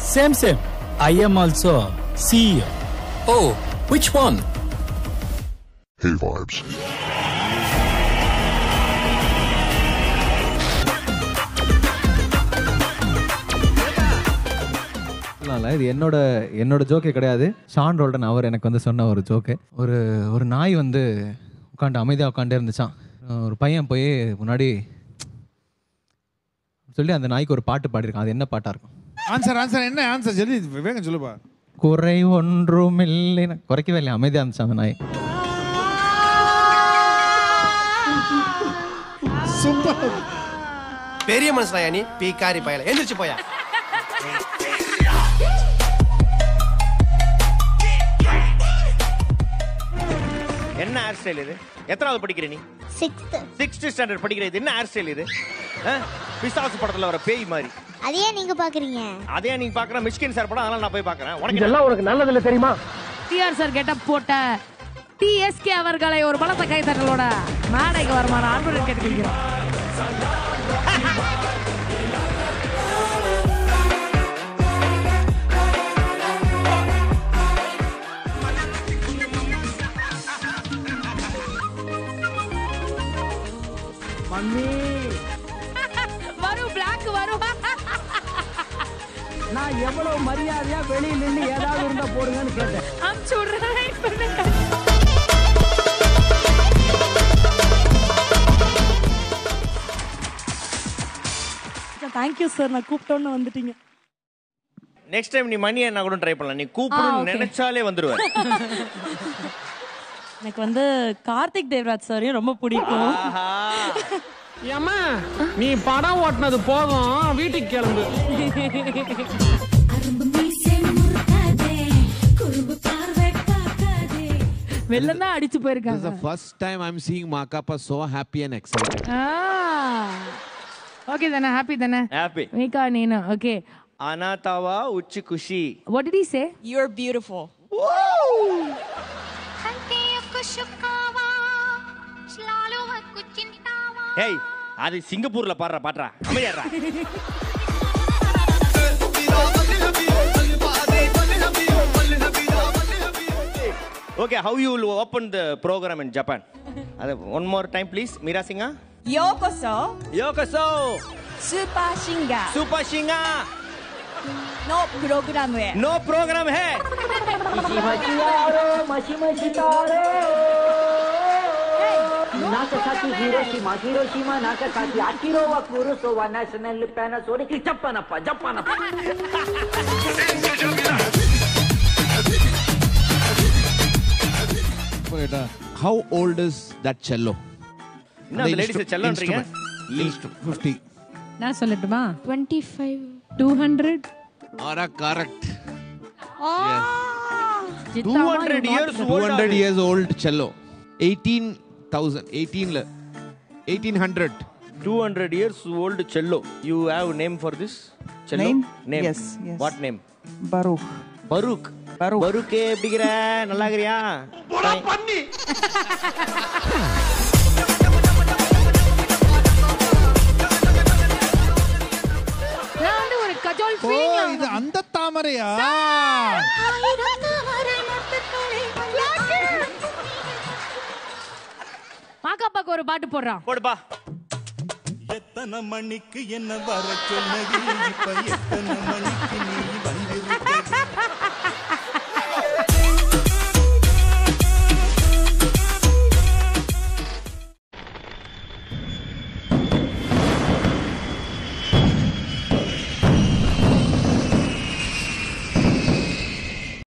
Same, same. I am also CEO. Oh, which one? Hey vibes. சொல்லலாம்ல இது என்னோட என்னோட ஜோக்கே கிடையாது ஷான் ரோல்டன் அவர் எனக்கு வந்து சொன்ன ஒரு ஜோக்கு ஒரு ஒரு நாய் வந்து உட்காந்து அமைதியாக உட்காண்டே இருந்துச்சான் ஒரு பையன் போய் முன்னாடி சொல்லி அந்த நாய்க்கு ஒரு பாட்டு பாடியிருக்கான் அது என்ன பாட்டாக இருக்கும் ஆன்சர் ஆன்சர் என்ன ஆன்சர் ஜல்தி வேகம் சொல்லுப்பா குறை ஒன்றும் இல்லை குறைக்கவே இல்லை அமைதியாக இருந்துச்சு அந்த நாய் சூப்பர் பெரிய மனுஷனா நீ பீக்காரி பயல எந்திரிச்சு போயா என்ன ஹேர் ஸ்டைல் இது எத்தனாவது படிக்கிற நீ சிக்ஸ்த் சிக்ஸ்த் ஸ்டாண்டர்ட் படிக்கிற இது என்ன ஹேர் ஸ்டைல் இது ஆ? பிசாசு படத்துல வர பேய் மாதிரி அதையே நீங்க பாக்குறீங்க அதே நீங்க பாக்குற மிஷ்கின் சார் படம் அதெல்லாம் நான் போய் பாக்குறேன் உனக்கு உனக்கு நல்லதில்ல தெரியுமா டிஆர் சார் கெட்டப் போட்ட டிஎஸ்கே அவர்களை ஒரு பலத்த கைத்தட்டலோட மேடைக்கு வருமான அன்புடன் கேட்டுக்கொள்கிறோம் வரும் பிளாக் வரும் நான் எவ்வளவு மரியாதையா வெளியில நின்று ஏதாவது இருந்தா போடுங்கன்னு கேட்டேன் அமுச்சு விடுறேன் wait பண்ணுங்க. தேங்க்யூ சார் நான் கூப்பிட்டோன்னு வந்துட்டீங்க நெக்ஸ்ட் டைம் நீ மணி என்ன கூட ட்ரை பண்ணலாம் நீ கூப்பிடணும்னு okay. நினைச்சாலே வந்துருவேன் எனக்கு வந்து கார்த்திக் தேவராஜ் சாரையும் ரொம்ப பிடிக்கும் ஏம்மா நீ படம் ஓட்டுனது போதும் வீட்டுக்கு கிளம்பு வெளில தான் அடிச்சு This is the போயிருக்காங்க first time I'm seeing Makapa so happy and excited. Okay தானே ஹாப்பி தானே ஹாப்பி மீகா நீனு ஓகே அனாதாவா உச்சி குஷி what did he say you're beautiful ஏய் அது சிங்கப்பூர்ல பாடுற பாடுறா அமையாடுறா okay how you will open the program in Japan அது ஒன் மோர் டைம் ப்ளீஸ் மீரா சிங்கா யோகோசோ யோகசோ சூப்பர் சிங்கா சூப்பர் சிங்கா no program no program hey மஷி மஷி தாரோ Nagasaki Hiroshima Hiroshima Nagasaki Akira Kurosawa National Panasonic ಜಪ್ಪನಪ್ಪ ಜಪ್ಪನಪ್ಪ How old is that cello? என்ன அந்த லேடிஸ் செல்லன்றீங்க Least 50. நான் சொல்லட்டுமா twenty five two hundred Ara correct. 200 years old 200 years old cello. 18,000. 18 la. 1800. 200 years old cello. You have name for this cello? Name? Name. Yes, yes. What name? Farooq Farooq Farooq பரூக்கே எப்படிங்கிற நல்லா இருக்கிறியா நான் வந்து ஒரு கஜோல் ஓ ஃபீலிங்ல இது அந்த தாமரையா மாக்காப்பாக்கு ஒரு பாட்டு போடுறான் போடுப்பா எத்தனை மணிக்கு என்ன வர சொன்னது இப்ப எத்தனை மணிக்கு